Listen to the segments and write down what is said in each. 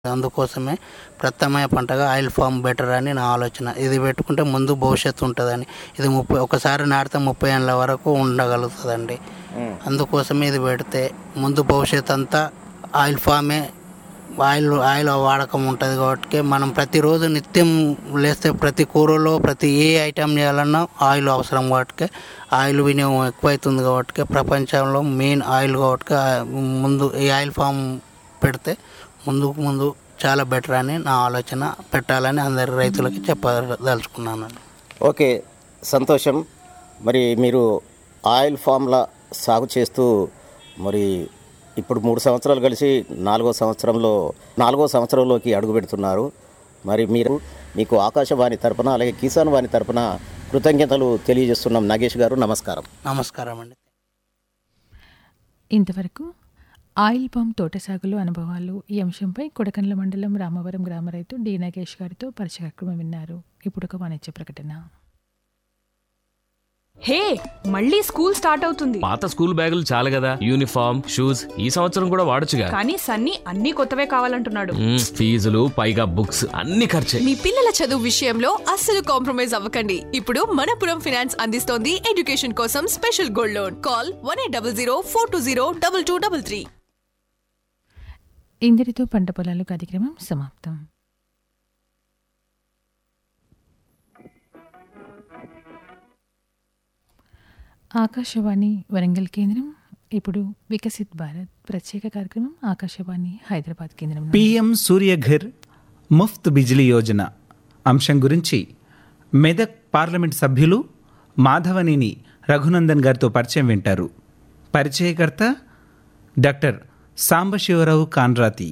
అందుకోసమే ప్రత్యామ్నాయ పంటగా ఆయిల్ ఫామ్ బెటర్ అని నా ఆలోచన ఇది పెట్టుకుంటే ముందు భవిష్యత్తు ఉంటుందని ఇది ముప్పై ఒకసారి నాటితే ముప్పై ఏళ్ళ వరకు ఉండగలుగుతుందండి అందుకోసమే ఇది పెడితే ముందు భవిష్యత్తు అంతా ఆయిల్ ఫామే ఆయిల్ ఆయిల్ వాడకం ఉంటుంది కాబట్టి మనం ప్రతిరోజు నిత్యం లేస్తే ప్రతి కూరలో ప్రతి ఏ ఐటెం చేయాలన్నా ఆయిల్ అవసరం కాబట్టి ఆయిల్ వినియోగం ఎక్కువైతుంది కాబట్టి ప్రపంచంలో మెయిన్ ఆయిల్ కాబట్టి ముందు ఈ ఆయిల్ ఫామ్ పెడితే ముందుకు ముందు చాలా బెటర్ అని నా ఆలోచన పెట్టాలని అందరి రైతులకి చెప్పదలుచుకున్నాను ఓకే సంతోషం మరి మీరు ఆయిల్ ఫామ్ల సాగు చేస్తూ మరి ఇప్పుడు మూడు సంవత్సరాలు కలిసి నాలుగో సంవత్సరంలో నాలుగో సంవత్సరంలోకి అడుగు పెడుతున్నారు మరి మీరు మీకు ఆకాశవాణి తరపున అలాగే కిసాన్ వాణి తరపున కృతజ్ఞతలు తెలియజేస్తున్నాం నాగేష్ గారు నమస్కారం నమస్కారం అండి ఇంతవరకు ఆయిల్ పంప్ తోట సాగులో అనుభవాలు ఈ అంశంపై కొడకండ్ల మండలం రామవరం గ్రామ రైతు డి నాగేష్ గారితో పరిచయ కార్యక్రమం విన్నారు ఇప్పుడు ఒక వాణిజ్య ప్రకటన హే మళ్ళీ స్కూల్ స్టార్ట్ అవుతుంది పాత స్కూల్ బ్యాగులు చాలు కదా యూనిఫామ్ షూస్ ఈ సంవత్సరం కూడా వాడొచ్చుగా కానీ సన్నీ అన్ని కొత్తవే కావాలంటున్నాడు మ్మ్, ఫీజులు పైగా బుక్స్ అన్ని ఖర్చే మీ పిల్లల చదువు విషయంలో అస్సలు కాంప్రమైజ్ అవ్వకండి ఇప్పుడు మనపురం ఫినాన్స్ అందిస్తోంది ఎడ్యుకేషన్ కోసం special gold loan call one eight double zero four two zero double two double three ఇందరితో పంట పొలాలు కార్యక్రమం సమాప్తం ఆకాశవాణి వరంగల్ కేంద్రం ఇప్పుడు వికసిత్ భారత్ ప్రత్యేక కార్యక్రమం ఆకాశవాణి హైదరాబాద్ కేంద్రం నుండి. పిఎం సూర్యఘర్ ముఫ్త్ బిజిలీ యోజన అంశం గురించి మెదక్ పార్లమెంట్ సభ్యులు మాధవనేని రఘునందన్ గారితో పరిచయం వింటారు పరిచయకర్త డాక్టర్ సాంబశివరావు కాన్రాతి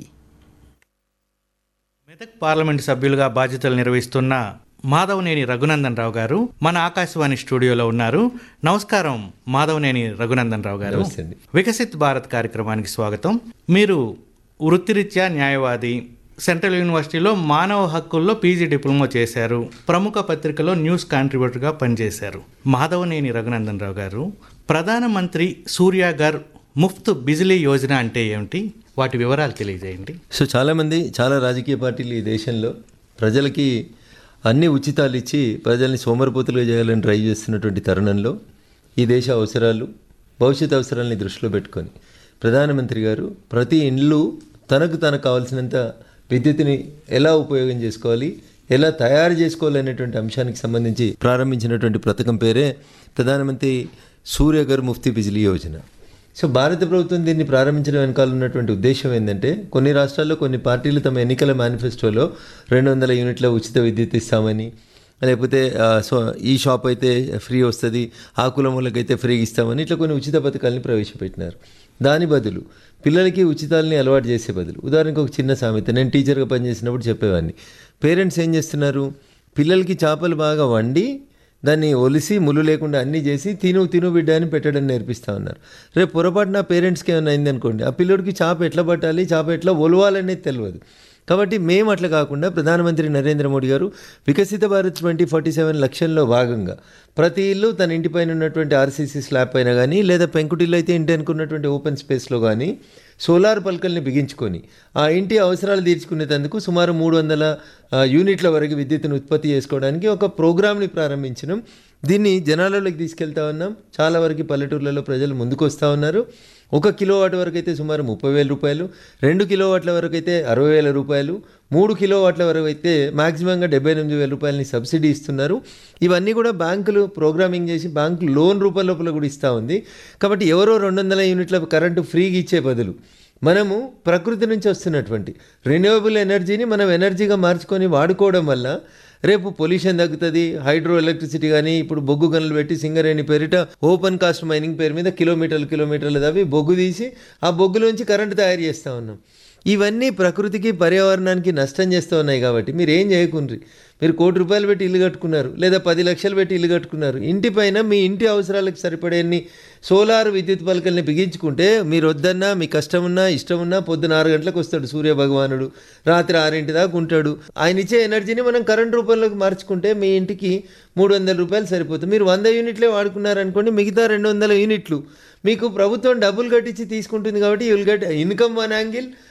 మెదక్ పార్లమెంటు సభ్యులుగా బాధ్యతలు నిర్వహిస్తున్న మాధవనేని రఘునందన్ రావు గారు మన ఆకాశవాణి స్టూడియోలో ఉన్నారు నమస్కారం మాధవనేని రఘునందన్ రావు గారు వికసిత్ భారత్ కార్యక్రమానికి స్వాగతం మీరు వృత్తిరీత్యా న్యాయవాది సెంట్రల్ యూనివర్సిటీలో మానవ హక్కుల్లో పీజీ డిప్లొమా చేశారు ప్రముఖ పత్రికలో న్యూస్ కాంట్రిబ్యూటర్గా పనిచేశారు మాధవనేని రఘునందన్ రావు గారు ప్రధానమంత్రి సూర్యాగర్ ముఫ్త్ బిజిలీ యోజన అంటే ఏమిటి వాటి వివరాలు తెలియజేయండి సో చాలామంది చాలా రాజకీయ పార్టీలు ఈ దేశంలో ప్రజలకి అన్ని ఉచితాలు ఇచ్చి ప్రజల్ని సోమరిపోతులుగా చేయాలని ట్రై చేస్తున్నటువంటి తరుణంలో ఈ దేశ అవసరాలు భవిష్యత్ అవసరాలని దృష్టిలో పెట్టుకొని ప్రధానమంత్రి గారు ప్రతి ఇండ్లు తనకు తనకు కావాల్సినంత విద్యుత్తుని ఎలా ఉపయోగం చేసుకోవాలి ఎలా తయారు చేసుకోవాలనేటువంటి అంశానికి సంబంధించి ప్రారంభించినటువంటి పథకం పేరే ప్రధానమంత్రి సూర్యగర్ ముఫ్తీ బిజిలీ యోజన సో భారత ప్రభుత్వం దీన్ని ప్రారంభించడం వెనకాల ఉన్నటువంటి ఉద్దేశం ఏంటంటే కొన్ని రాష్ట్రాల్లో కొన్ని పార్టీలు తమ ఎన్నికల మేనిఫెస్టోలో రెండు వందల యూనిట్ల ఉచిత విద్యుత్ ఇస్తామని లేకపోతే ఆ, సో ఈ షాప్ అయితే ఫ్రీ వస్తుంది ఆ కులం వాళ్ళకైతే ఫ్రీ ఇస్తామని ఇట్లా కొన్ని ఉచిత పథకాలని ప్రవేశపెట్టినారు దాని బదులు పిల్లలకి ఉచితాలని అలవాటు చేసే బదులు ఉదాహరణకు ఒక చిన్న సామెత నేను టీచర్గా పనిచేసినప్పుడు చెప్పేవాడిని పేరెంట్స్ ఏం చేస్తున్నారు పిల్లలకి చేపలు బాగా వండి దాన్ని ఒలిసి ముళ్ళు లేకుండా అన్నీ చేసి తిను తిను బిడ్డ అని పెట్టడం నేర్పిస్తా ఉన్నారు రేపు పొరపాటున పేరెంట్స్కి ఏమైనా అయింది అనుకోండి ఆ పిల్లోడికి చేప ఎట్లా పట్టాలి చేప ఎట్లా ఒలవాలనేది తెలియదు కాబట్టి మేము అట్లా కాకుండా ప్రధానమంత్రి నరేంద్ర మోడీ గారు వికసిత భారత్ ట్వంటీ ఫార్టీ సెవెన్ లక్ష్యంలో భాగంగా ప్రతి ఇల్లు తన ఇంటిపైన ఉన్నటువంటి ఆర్సీసీ స్లాబ్ పైన కానీ లేదా పెంకుటిల్లు అయితే ఇంటి అనుకున్నటువంటి ఓపెన్ స్పేస్లో కానీ సోలార్ పలకల్ని బిగించుకొని ఆ ఇంటి అవసరాలు తీర్చుకునేందుకు సుమారు మూడు వందల ఆ, యూనిట్ల వరకు విద్యుత్తును ఉత్పత్తి చేసుకోవడానికి ఒక ప్రోగ్రామ్ని ప్రారంభించినాం దీన్ని జనాలలోకి తీసుకెళ్తా ఉన్నాం చాలా వరకు పల్లెటూర్లలో ప్రజలు ముందుకు వస్తూ ఉన్నారు ఒక కిలోవాట్ వరకు అయితే సుమారు ముప్పై వేల రూపాయలు రెండు కిలోవాట్ల వరకు అయితే అరవై వేల రూపాయలు మూడు కిలోవాట్ల వరకు అయితే మాక్సిమంగా డెబ్బై ఎనిమిది వేల రూపాయలని సబ్సిడీ ఇస్తున్నారు ఇవన్నీ కూడా బ్యాంకులు ప్రోగ్రామింగ్ చేసి బ్యాంకు లోన్ రూపాయల లోపల కూడా ఇస్తూ ఉంది కాబట్టి ఎవరో రెండు వందల యూనిట్ల కరెంటు ఫ్రీగా ఇచ్చే బదులు మనము ప్రకృతి నుంచి వస్తున్నటువంటి రెన్యూవబుల్ ఎనర్జీని మనం ఎనర్జీగా మార్చుకొని వాడుకోవడం వల్ల రేపు పొల్యూషన్ తగ్గుతుంది హైడ్రో ఎలక్ట్రిసిటీ కానీ ఇప్పుడు బొగ్గు గనులు పెట్టి సింగరేణి పేరిట ఓపెన్ కాస్ట్ మైనింగ్ పేరు మీద కిలోమీటర్లు కిలోమీటర్లు తవ్వి బొగ్గు తీసి ఆ బొగ్గులోంచి కరెంటు తయారు చేస్తూ ఉన్నాం ఇవన్నీ ప్రకృతికి పర్యావరణానికి నష్టం చేస్తూ ఉన్నాయి కాబట్టి మీరు ఏం చేయకుండ్రి మీరు కోటి రూపాయలు పెట్టి ఇల్లు కట్టుకున్నారు లేదా పది లక్షలు పెట్టి ఇల్లు కట్టుకున్నారు ఇంటి పైన మీ ఇంటి అవసరాలకు సరిపడేన్ని సోలార్ విద్యుత్ పలకల్ని బిగించుకుంటే మీరు వద్దన్నా మీ కష్టం ఉన్నా ఇష్టం ఉన్నా పొద్దున ఆరు గంటలకు వస్తాడు సూర్య భగవానుడు రాత్రి ఆరింటి దాకా ఉంటాడు ఆయన ఇచ్చే ఎనర్జీని మనం కరెంట్ రూపంలోకి మార్చుకుంటే మీ ఇంటికి మూడు వందల రూపాయలు సరిపోతుంది మీరు వంద యూనిట్లే వాడుకున్నారనుకోండి మిగతా రెండు వందల యూనిట్లు మీకు ప్రభుత్వం డబ్బులు కట్టించి తీసుకుంటుంది కాబట్టి you will get income one angle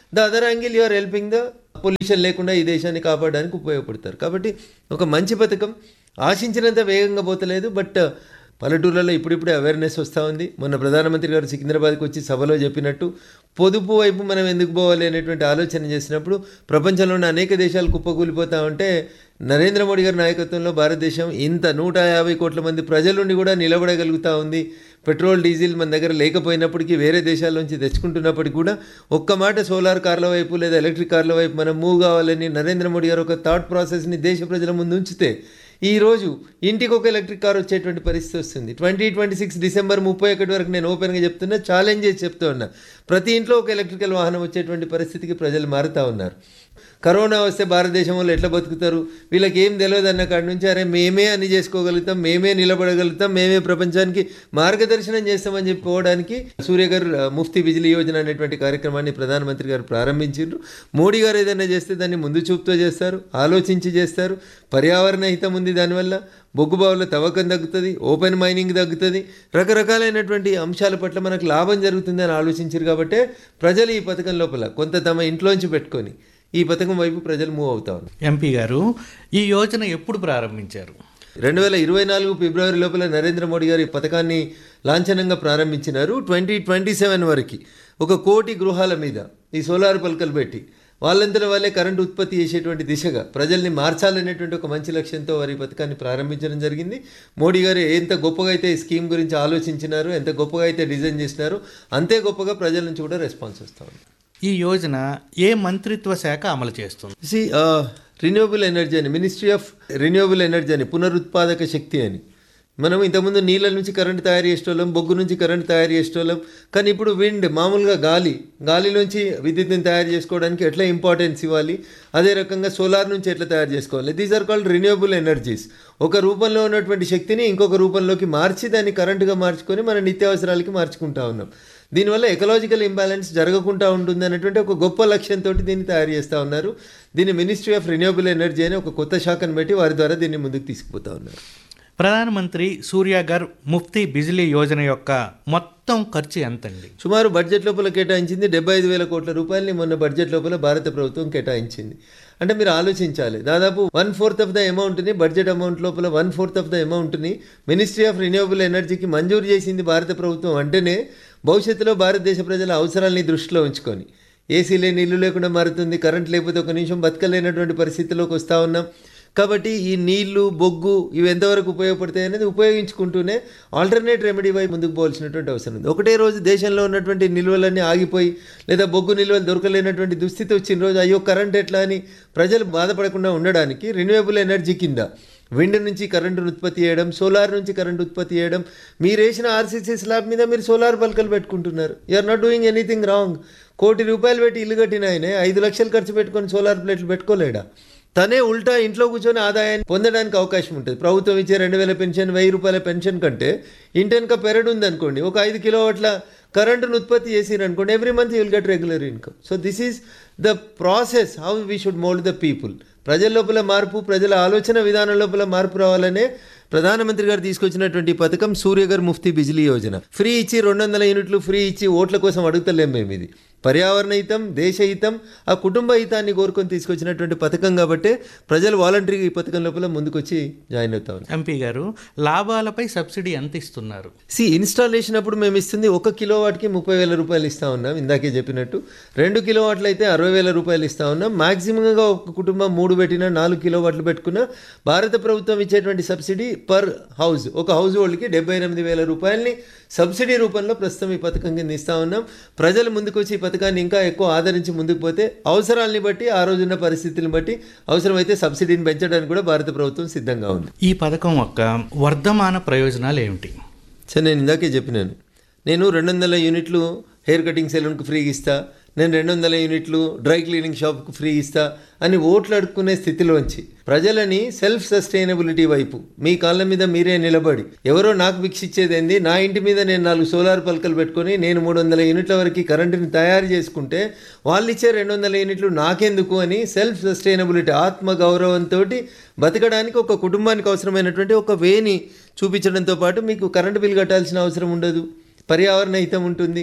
the other angle you are helping the pollution లేకుండా ఈ దేశాన్ని కాపాడడానికి ఉపయోగపడతారు కాబట్టి ఒక మంచి పథకం ఆశించినంత వేగంగా పోతలేదు బట్ పల్లెటూర్లలో ఇప్పుడిప్పుడే అవేర్నెస్ వస్తూ ఉంది మొన్న ప్రధానమంత్రి గారు సికింద్రాబాద్కి వచ్చి సభలో చెప్పినట్టు పొదుపు వైపు మనం ఎందుకు పోవాలి అనేటువంటి ఆలోచన చేసినప్పుడు ప్రపంచంలోని అనేక దేశాలు కుప్పకూలిపోతా ఉంటే నరేంద్ర మోడీ గారి నాయకత్వంలో భారతదేశం ఇంత నూట యాభై కోట్ల మంది ప్రజలుండి కూడా నిలబడగలుగుతూ ఉంది పెట్రోల్ డీజిల్ మన దగ్గర లేకపోయినప్పటికీ వేరే దేశాల నుంచి తెచ్చుకుంటున్నప్పటికీ కూడా ఒక్క మాట సోలార్ కార్ల వైపు లేదా ఎలక్ట్రిక్ కార్ల వైపు మనం మూవ్ కావాలని నరేంద్ర మోడీ గారు ఒక థాట్ ప్రాసెస్ని దేశ ప్రజల ముందు ఉంచితే ఈ రోజు ఇంటికి ఒక ఎలక్ట్రిక్ కార్ వచ్చేటువంటి పరిస్థితి వస్తుంది ట్వంటీ ట్వంటీ సిక్స్ డిసెంబర్ ముప్పై ఒకటి వరకు నేను ఓపెన్గా చెప్తున్నా ఛాలెంజ్ చేసి చెప్తూ ఉన్నా ప్రతి ఇంట్లో ఒక ఎలక్ట్రికల్ వాహనం వచ్చేటువంటి పరిస్థితికి ప్రజలు మారుతూ ఉన్నారు కరోనా వస్తే భారతదేశంలో ఎట్లా బతుకుతారు వీళ్ళకి ఏం తెలియదు అన్న కాడి నుంచి అరే మేమే అన్ని చేసుకోగలుగుతాం మేమే నిలబడగలుగుతాం మేమే ప్రపంచానికి మార్గదర్శనం చేస్తామని చెప్పి పోవడానికి సూర్య గారు ఆ, ముఫ్తీ బిజిలీ యోజన అనేటువంటి కార్యక్రమాన్ని ప్రధానమంత్రి గారు ప్రారంభించారు మోడీ గారు ఏదైనా చేస్తే దాన్ని ముందు చూపుతో చేస్తారు ఆలోచించి చేస్తారు పర్యావరణ హితం ఉంది దానివల్ల బొగ్గుబావుల తవ్వకం తగ్గుతుంది ఓపెన్ మైనింగ్ తగ్గుతుంది రకరకాలైనటువంటి అంశాల పట్ల మనకు లాభం జరుగుతుంది అని ఆలోచించారు కాబట్టే ప్రజలు ఈ పథకం లోపల కొంత తమ ఇంట్లోంచి పెట్టుకొని ఈ పథకం వైపు ప్రజలు మూవ్ అవుతా ఉన్నారు ఎంపీ గారు ఈ యోజన ఎప్పుడు ప్రారంభించారు రెండు వేల ఇరవై నాలుగు ఫిబ్రవరి లోపల నరేంద్ర మోడీ గారు ఈ పథకాన్ని లాంఛనంగా ప్రారంభించినారు ట్వంటీ ట్వంటీ సెవెన్ వరకు ఒక కోటి గృహాల మీద ఈ సోలార్ పలకలు పెట్టి వాళ్ళంతట వాళ్ళే కరెంటు ఉత్పత్తి చేసేటువంటి దిశగా ప్రజల్ని మార్చాలనేటువంటి ఒక మంచి లక్ష్యంతో వారి ఈ పథకాన్ని ప్రారంభించడం జరిగింది మోడీ గారు ఎంత గొప్పగా అయితే ఈ స్కీమ్ గురించి ఆలోచించినారు ఎంత గొప్పగా అయితే డిజైన్ చేసినారో అంతే గొప్పగా ప్రజల నుంచి కూడా రెస్పాన్స్ వస్తూ ఉంది ఈ యోజన ఏ మంత్రిత్వ శాఖ అమలు చేస్తుంది సి రిన్యూవబుల్ ఎనర్జీ అని మినిస్ట్రీ ఆఫ్ రిన్యూవబుల్ ఎనర్జీ అని పునరుత్పాదక శక్తి అని మనం ఇంతకుముందు నీళ్ళ నుంచి కరెంట్ తయారు చేసేటోళ్ళం బొగ్గు నుంచి కరెంట్ తయారు చేసేటోళ్ళం కానీ ఇప్పుడు విండ్ మామూలుగా గాలి గాలి నుంచి విద్యుత్ని తయారు చేసుకోవడానికి ఎట్లా ఇంపార్టెన్స్ ఇవ్వాలి అదే రకంగా సోలార్ నుంచి ఎట్లా తయారు చేసుకోవాలి these are called renewable energies ఒక రూపంలో ఉన్నటువంటి శక్తిని ఇంకొక రూపంలోకి మార్చి దాన్ని కరెంటుగా మార్చుకొని మన నిత్యావసరాలకి మార్చుకుంటా ఉన్నాం దీనివల్ల ఎకలాజికల్ ఇంబ్యాలెన్స్ జరగకుండా ఉంటుంది అనేటువంటి ఒక గొప్ప లక్ష్యంతో దీన్ని తయారు చేస్తూ ఉన్నారు దీన్ని మినిస్ట్రీ ఆఫ్ రిన్యూవబుల్ ఎనర్జీ అని ఒక కొత్త శాఖను పెట్టి వారి ద్వారా దీన్ని ముందుకు తీసుకుపోతా ఉన్నారు ప్రధానమంత్రి సూర్యాగర్ ముఫ్తీ బిజిలీ యోజన యొక్క మొత్తం ఖర్చు ఎంతండి సుమారు బడ్జెట్ లోపల కేటాయించింది డెబ్బై ఐదు వేల కోట్ల రూపాయలని మొన్న బడ్జెట్ లోపల భారత ప్రభుత్వం కేటాయించింది అంటే మీరు ఆలోచించాలి దాదాపు వన్ ఫోర్త్ ఆఫ్ ద అమౌంట్ని బడ్జెట్ అమౌంట్ లోపల వన్ ఫోర్త్ ఆఫ్ ద అమౌంట్ని మినిస్ట్రీ ఆఫ్ రిన్యూవబుల్ ఎనర్జీకి మంజూరు చేసింది భారత ప్రభుత్వం అంటేనే భవిష్యత్తులో భారతదేశ ప్రజల అవసరాల్ని దృష్టిలో ఉంచుకొని ఏసీ లేని ఇల్లు లేకుండా మారుతుంది కరెంట్ లేకపోతే ఒక నిమిషం బతకలేనటువంటి పరిస్థితిలోకి వస్తూ ఉన్నాం కాబట్టి ఈ నీళ్లు బొగ్గు ఇవి ఎంతవరకు ఉపయోగపడతాయి అనేది ఉపయోగించుకుంటూనే ఆల్టర్నేట్ రెమెడీ వైపు ముందుకు పోవాల్సినటువంటి అవసరం ఉంది ఒకటే రోజు దేశంలో ఉన్నటువంటి నిల్వలన్నీ ఆగిపోయి లేదా బొగ్గు నిల్వలు దొరకలేనటువంటి దుస్థితి వచ్చిన రోజు అయ్యో కరెంట్ ఎట్లా అని ప్రజలు బాధపడకుండా ఉండడానికి రిన్యూవబుల్ ఎనర్జీ కింద విండ్ నుంచి కరెంటును ఉత్పత్తి చేయడం సోలార్ నుంచి కరెంట్ ఉత్పత్తి చేయడం మీరు వేసిన ఆర్సీసీ స్లాబ్ మీద మీరు సోలార్ బల్కలు పెట్టుకుంటున్నారు you're not doing anything wrong కోటి రూపాయలు పెట్టి ఇల్లు కట్టిన ఆయనే ఐదు లక్షలు ఖర్చు పెట్టుకొని సోలార్ ప్లేట్లు పెట్టుకోలేడా తనే ఉల్టా ఇంట్లో కూర్చొని ఆదాయాన్ని పొందడానికి అవకాశం ఉంటుంది ప్రభుత్వం ఇచ్చే రెండు వేల పెన్షన్ వెయ్యి రూపాయల పెన్షన్ కంటే ఇంటెనక పెరడు ఉంది అనుకోండి ఒక ఐదు కిలోవాట్ల కరెంటును ఉత్పత్తి చేసిరు అనుకోండి every month you'll get regular income so this is the process how we should mould the people ప్రజల లోపల మార్పు ప్రజల ఆలోచన విధానం లోపల మార్పు రావాలనే ప్రధానమంత్రి గారు తీసుకొచ్చినటువంటి ఈ పథకం సూర్యగర్ ముఫ్తీ బిజిలీ యోజన ఫ్రీ ఇచ్చి రెండు వందల యూనిట్లు ఫ్రీ ఇచ్చి ఓట్ల కోసం అడుగుతలేం మేము ఇది పర్యావరణ హితం దేశ హితం ఆ కుటుంబ హితాన్ని కోరుకొని తీసుకొచ్చినటువంటి పథకం కాబట్టి ప్రజలు వాలంటరీగా ఈ పథకం లోపల ముందుకొచ్చి జాయిన్ అవుతా ఉన్నారు ఎంపీ గారు లాభాలపై సబ్సిడీ ఎంత ఇస్తున్నారు సి ఇన్స్టాలేషన్ అప్పుడు మేము ఇస్తుంది ఒక కిలో వాట్కి ముప్పై వేల రూపాయలు ఇస్తా ఉన్నాం ఇందాకే చెప్పినట్టు రెండు కిలో వాట్లు అయితే అరవై వేల రూపాయలు ఇస్తా ఉన్నాం మాక్సిమంగా ఒక కుటుంబం మూడు పెట్టినా నాలుగు కిలో వాట్లు పెట్టుకున్నా భారత ప్రభుత్వం ఇచ్చేటువంటి సబ్సిడీ పర్ హౌస్ ఒక హౌస్ హోల్డ్కి డెబ్బై ఎనిమిది వేల రూపాయలని సబ్సిడీ రూపంలో ప్రస్తుతం ఈ పథకం కింద ఇస్తా ఉన్నాం ప్రజలు ముందుకు వచ్చి ఈ పథకాన్ని ఇంకా ఎక్కువ ఆదరించి ముందుకు పోతే అవసరాలని బట్టి ఆ రోజున్న పరిస్థితులను బట్టి అవసరమైతే సబ్సిడీని పెంచడానికి కూడా భారత ప్రభుత్వం సిద్ధంగా ఉంది ఈ పథకం యొక్క వర్ధమాన ప్రయోజనాలు ఏమిటి సరే నేను ఇందాకే చెప్పినాను నేను రెండు వందల యూనిట్లు హెయిర్ కటింగ్ సెలూన్కి ఫ్రీ ఇస్తా నేను రెండు వందల యూనిట్లు డ్రై క్లీనింగ్ షాప్కి ఫ్రీ ఇస్తా అని ఓట్లు అడుక్కునే స్థితిలోంచి ప్రజలని సెల్ఫ్ సస్టైనబిలిటీ వైపు మీ కాళ్ళ మీద మీరే నిలబడి ఎవరో నాకు భిక్షిచ్చేది ఏంది నా ఇంటి మీద నేను నాలుగు సోలార్ పలకలు పెట్టుకొని నేను మూడు వందల యూనిట్ల వరకు కరెంటుని తయారు చేసుకుంటే వాళ్ళు ఇచ్చే రెండు వందల యూనిట్లు నాకెందుకు అని సెల్ఫ్ సస్టైనబిలిటీ ఆత్మ గౌరవంతో బతకడానికి ఒక కుటుంబానికి అవసరమైనటువంటి ఒక వేని చూపించడంతో పాటు మీకు కరెంటు బిల్ కట్టాల్సిన అవసరం ఉండదు పర్యావరణ హితం ఉంటుంది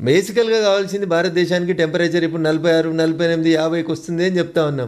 బేసికల్గా కావాల్సింది భారతదేశానికి టెంపరేచర్ ఇప్పుడు నలభై ఆరు నలభై ఎనిమిది యాభైకి వస్తుంది అని చెప్తా ఉన్నాం